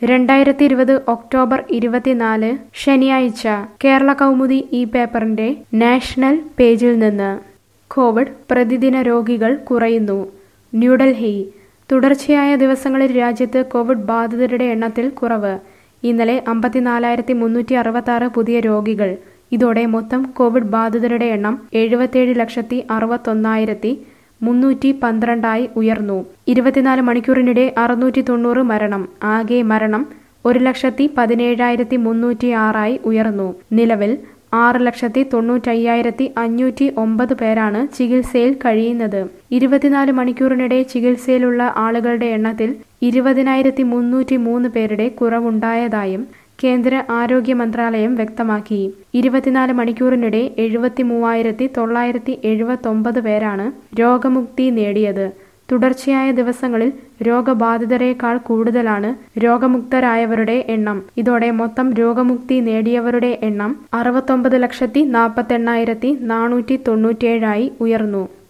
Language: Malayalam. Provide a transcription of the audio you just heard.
രണ്ടായിരത്തി ഇരുപത് ഒക്ടോബർ ഇരുപത്തിനാല് ശനിയാഴ്ച കേരള കൗമുദി ഈ പേപ്പറിന്റെ നാഷണൽ പേജിൽ നിന്ന് കോവിഡ് പ്രതിദിന രോഗികൾ കുറയുന്നു ന്യൂഡൽഹി തുടർച്ചയായ ദിവസങ്ങളിൽ രാജ്യത്ത് കോവിഡ് ബാധിതരുടെ എണ്ണത്തിൽ കുറവ് ഇന്നലെ അമ്പത്തിനാലായിരത്തി മുന്നൂറ്റി അറുപത്തി ആറ് പുതിയ രോഗികൾ ഇതോടെ മൊത്തം കോവിഡ് ബാധിതരുടെ എണ്ണം എഴുപത്തിയേഴ് ലക്ഷത്തി അറുപത്തൊന്നായിരത്തി മുന്നൂറ്റി പന്ത്രണ്ടായി ഉയർന്നു ഇരുപത്തിനാല് മണിക്കൂറിനിടെ അറുന്നൂറ്റി തൊണ്ണൂറ് മരണം ആകെ മരണം ഒരു ലക്ഷത്തി പതിനേഴായിരത്തി മുന്നൂറ്റി ആറായി ഉയർന്നു നിലവിൽ ആറ് ലക്ഷത്തി തൊണ്ണൂറ്റയ്യായിരത്തി അഞ്ഞൂറ്റി ഒമ്പത് പേരാണ് ചികിത്സയിൽ കഴിയുന്നത് ഇരുപത്തിനാല് മണിക്കൂറിനിടെ ചികിത്സയിലുള്ള ആളുകളുടെ എണ്ണത്തിൽ ഇരുപതിനായിരത്തി മുന്നൂറ്റി മൂന്ന് പേരുടെ കുറവുണ്ടായതായും കേന്ദ്ര ആരോഗ്യ മന്ത്രാലയം വ്യക്തമാക്കി ഇരുപത്തിനാല് മണിക്കൂറിനിടെ എഴുപത്തി മൂവായിരത്തി തൊള്ളായിരത്തി എഴുപത്തൊമ്പത് പേരാണ് രോഗമുക്തി നേടിയത് തുടർച്ചയായ ദിവസങ്ങളിൽ രോഗബാധിതരെക്കാൾ കൂടുതലാണ് രോഗമുക്തരായവരുടെ എണ്ണം ഇതോടെ മൊത്തം രോഗമുക്തി നേടിയവരുടെ എണ്ണം അറുപത്തൊമ്പത് ലക്ഷത്തി നാൽപ്പത്തെണ്ണായിരത്തി നാനൂറ്റി തൊണ്ണൂറ്റേഴായി ഉയർന്നു